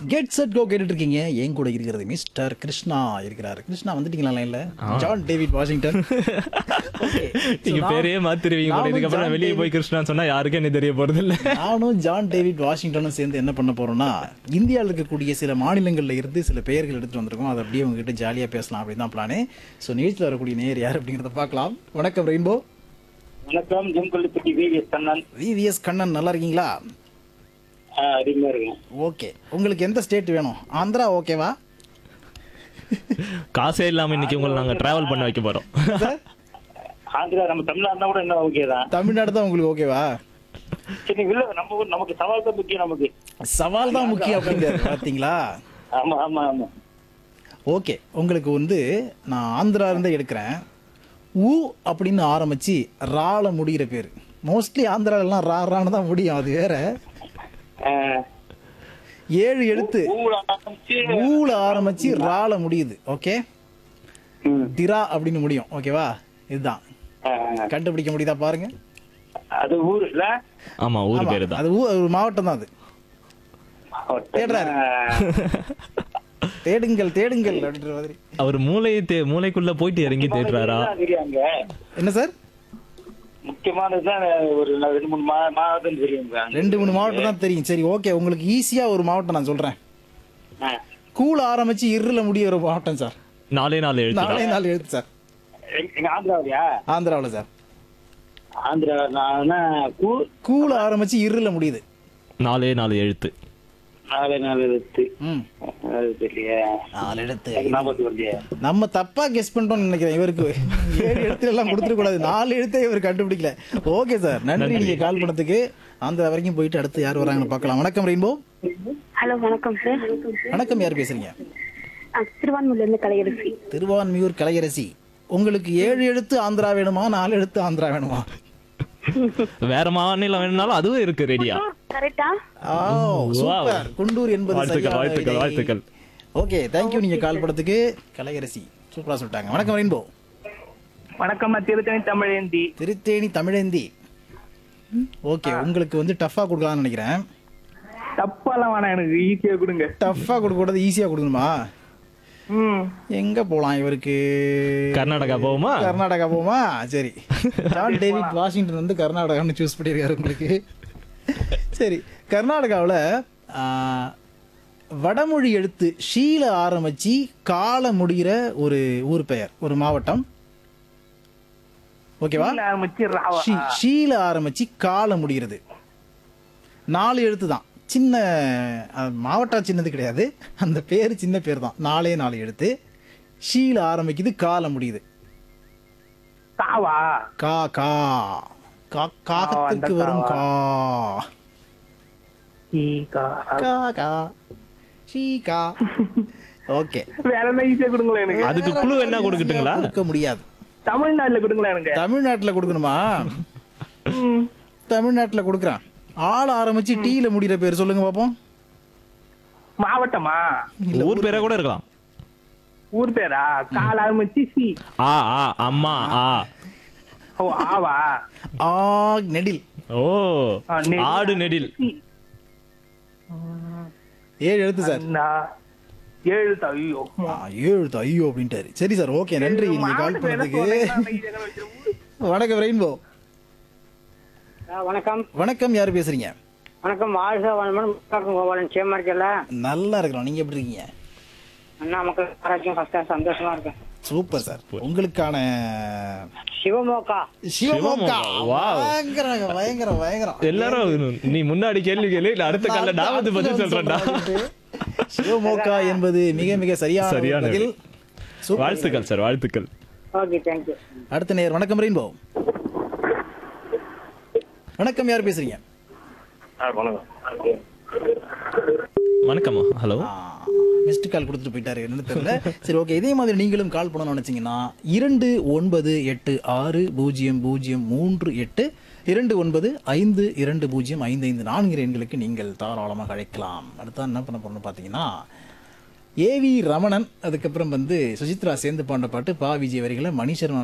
Get set go கேட்டுட்டு இருக்கீங்க என் கூட இருக்கிறது மிஸ்டர் கிருஷ்ணா இருக்கிறாரு கிருஷ்ணா வந்துட்டீங்களா லைன்ல John David Washington Okay. So நீங்க நான்- பேரையே மாத்திருவீங்க போல. நானும் இதுக்கப்புறம் ஜான் நான் வெளியே போய் கிருஷ்ணான்னு சொன்னா யாருக்கும் என்ன தெரிய போறது இல்ல நானும் ஜான் டேவிட் வாஷிங்டனும் சேர்ந்து என்ன பண்ண போறோம்னா இந்தியாவில் இருக்கக்கூடிய சில மாநிலங்கள்ல இருந்து சில பெயர்கள் எடுத்துட்டு வந்திருக்கோம் அதை அப்படியே உங்ககிட்ட ஜாலியா பேசலாம் அப்படின்னு தான் பிளானே ஸோ நிகழ்ச்சியில் வரக்கூடிய நேர் யார் அப்படிங்கிறத பார்க்கலாம் வணக்கம் ரெயின்போ வணக்கம் ஜெம்கொல்லிப்பட்டி விவிஎஸ் கண்ணன் விவிஎஸ் கண்ணன் நல்லா இருக்கீங்களா ஆ, அருமையா இருக்கேன் ஓகே உங்களுக்கு எந்த ஸ்டேட் வேணும் ஆந்திரா ஓகேவா காசே இல்லாம இன்னைக்கு உங்களை நாங்க டிராவல் பண்ண வைக்க போறோம் சார் ஆந்திரா நம்ம தமிழ்நாடுனா கூட என்ன ஓகே தான் தமிழ்நாடு தான் உங்களுக்கு ஓகேவா சரி இல்ல நம்ம ஊர் நமக்கு சவால் தான் முக்கியம் நமக்கு சவால் தான் முக்கியம் அப்படிங்கிறாரு பார்த்தீங்களா ஆமா ஆமா ஆமா ஓகே உங்களுக்கு வந்து நான் ஆந்திரா இருந்தே எடுக்கிறேன் ஊ அப்படின்னு ஆரம்பிச்சு ரால முடிகிற பேர் மோஸ்ட்லி ஆந்திராலெல்லாம் ரா ரான்னு தான் முடியும் அது வேற ஆ, ஏழு எழுத்து ஊழ ஆரம்பிச்சு ஊல ஆரம்பிச்சு ரால முடியுது ஓகே ம், திரா அப்படின்னு முடியும் ஓகேவா இதுதான் ஆ, கண்டுபிடிக்க முடியுதா பாருங்க அது ஊர் இல்ல ஆமா ஊர் ஆமா, பேரு தான் அது ஊ- ஒரு மாவட்டம் தான் அது தேடுறாரு. தேடுங்கள் தேடுங்கள் அப்படின்ற மாதிரி அவர் மூளையை தே- மூளைக்குள்ள போயிட்டு இறங்கி தேடுறாரா தெரியாங்க என்ன சார் முக்கியமானதுதான் ஒரு ரெண்டு மூணு மா- மாவட்டம் தெரியுங்க ரெண்டு மூணு மாவட்டம் தான் தெரியும் சரி ஓகே உங்களுக்கு ஈஸியா ஒரு மாவட்டம் நான் சொல்றேன் ஆ. கூல ஆரம்பிச்சு இருள முடிய ஒரு மாவட்டம் சார் நாலே நாலு எழுத்து நாலே நாலு எழுத்து சார் எங்க எங்க ஆந்திராவியா ஆந்திராவில் சார் ஆந்திரா நான் கூ கூல ஆரம்பிச்சு இருள முடியுது நாலே நாலு எழுத்து நாலு நாலு எழுத்து ம் அது தெரியல நாலு எழுத்து ஞாபகத்துக்கு வரலையே நம்ம தப்பா கெஸ் பண்ணிட்டோம்னு நினைக்கிறேன் இவருக்கு ஏழு எழுத்துல எல்லாம் கொடுத்துட கூடாது நாலு எழுத்தே இவர் கண்டுபிடிக்கல ஓகே சார் நன்றி நீங்க கால் பண்ணதுக்கு ஆந்திரா வரைக்கும் போயிட்டு அடுத்து யார் வராங்கன்னு பார்க்கலாம் வணக்கம் ரெயின்போ ஹலோ வணக்கம் சார் வணக்கம் யார் பேசுறீங்க திருவான்மூர்லேருந்து கலையரசி திருவான்மியூர் கலையரசி உங்களுக்கு ஏழு எழுத்து ஆந்திரா வேணுமா நாலு எழுத்து ஆந்திரா வேணுமா வேற மாநிலம் வேணும்னாலும் அதுவும் இருக்கு ரெடியா கரெக்டா ஆ, சூப்பர் குண்டூர் என்பது வாழ்த்துக்கள், சரியான வாழ்த்துக்கள், விடை. வாழ்த்துக்கள். ஓகே தேங்க்யூ நீங்க கால் பண்ணதுக்கு கலையரசி சூப்பரா சொல்லிட்டாங்க வணக்கம் ரெயின்போ வணக்கம் திருத்தணி தமிழேந்தி திருத்தேனி தமிழேந்தி ஓகே உங்களுக்கு வந்து டஃபா கொடுக்கலாம்னு நினைக்கிறேன் தப்பாலாம் வேணாம் எனக்கு ஈஸியா கொடுங்க டஃபா கொடுக்க கூடாது ஈஸியா கொடுக்கணுமா ம் எங்க போலாம் இவருக்கு கர்நாடகா போவோமா கர்நாடகா போமா சரி ஜான் டேவிட் வாஷிங்டன் வந்து கர்நாடகான்னு சூஸ் பண்ணியிருக்காரு உங்களுக்கு சரி கர்நாடகாவில் வடமொழி எழுத்து ஷீல ஆரம்பிச்சு கால முடிகிற ஒரு ஊர் பெயர் ஒரு மாவட்டம் ஓகேவா ஆரம்பிச்சு ராவா ஷீ ஷீல ஆரம்பிச்சு கால முடிகிறது நாலு எழுத்து தான் சின்ன அஹ், மாவட்டம் சின்னது கிடையாது அந்த பேர் சின்ன பேர் தான் நாலே நாலு எழுத்து ஷீல ஆரம்பிக்குது கால முடியுது காவா கா கா கா- காகத்துக்கு அந்த வரும் கா ஈகா. கா கா ஷீ கா ஓகே வேற என்ன ஈஸியா கொடுங்களேன் எனக்கு அதுக்கு குழு என்ன கொடுக்கட்டுங்களா கொடுக்க முடியாது தமிழ்நாட்டுல கொடுங்களேன் எனக்கு தமிழ்நாட்டுல கொடுக்கணுமா ம். தமிழ்நாட்டுல கொடுக்குறான் ஆள் ஆரம்பிச்சு டீல முடிகிற பேர் சொல்லுங்க பாப்போம் மாவட்டமா ஊர் பேரா கூட இருக்கலாம் ஊர் பேரா கால் ஆரம்பிச்சு சி ஆ ஆ அம்மா ஆ ஓ ஆவா ஆ நெடில் ஓ ஆ, நெடில். ஆடு நெடில் சி. ஏழு எழுத்து சார் அண்ணா. ஏழு த- ஐயோ ஆ, ஏழு எழுத்து ஐயோ அப்படின்ட்டாரு சரி சார் ஓகே நன்றி நீங்க கால் மாவட்டம் என்ன பண்ணதுக்கு சொல்றீங்களா? நான் ஈஸியா வச்சிருக்கேன். வணக்கம் ரெயின்போ வணக்கம் வணக்கம் யார் பேசுறீங்க வணக்கம் வாழ்க வளமுடன் முத்தாக்கம் கோபாலன் சேமா இருக்கல நல்லா இருக்கிறோம் நீங்க எப்படி இருக்கீங்க அண்ணா மக்கள் ஆராய்ச்சியும் ஃபர்ஸ்டா சந்தோஷமா இருக்கேன் சூப்பர் சார் உங்களுக்கான சிவமோகா சிவமோகா Wow. பயங்கரம் பயங்கரம் பயங்கரம் எல்லாரும் நீ முன்னாடி கேள்வி கேளு இல்ல அடுத்த கால நான் வந்து பதில் சொல்றேன்டா சிவமோகா என்பது மிக மிக சரியான ஒரு சரியான பதில் சூப்பர் வாழ்த்துக்கள் சார் வாழ்த்துக்கள் ஓகே தேங்க்யூ அடுத்த நேர் வணக்கம் ரெயின்போ வணக்கம் யார் பேசுறீங்க வணக்கம்மா ஹலோ மிஸ்டு கால் கொடுத்துட்டு போயிட்டாரு என்னன்னு தெரியல சரி ஓகே இதே மாதிரி நீங்களும் கால் பண்ணணும்னு நினைச்சீங்கன்னா இரண்டு ஒன்பது எட்டு ஆறு பூஜ்ஜியம் பூஜ்ஜியம் மூன்று எட்டு இரண்டு ஒன்பது ஐந்து இரண்டு பூஜ்ஜியம் ஐந்து ஐந்து நான்கு எண்களுக்கு நீங்கள் தாராளமாக அழைக்கலாம் அடுத்த என்ன பண்ண போறோம்னு பார்த்தீங்கன்னா ஏவி ரமணன் அதுக்கப்புறம் வந்து சுசித்ரா சேர்ந்து பாண்ட பாட்டு பா விஜய் வரிகளை மணி சர்மா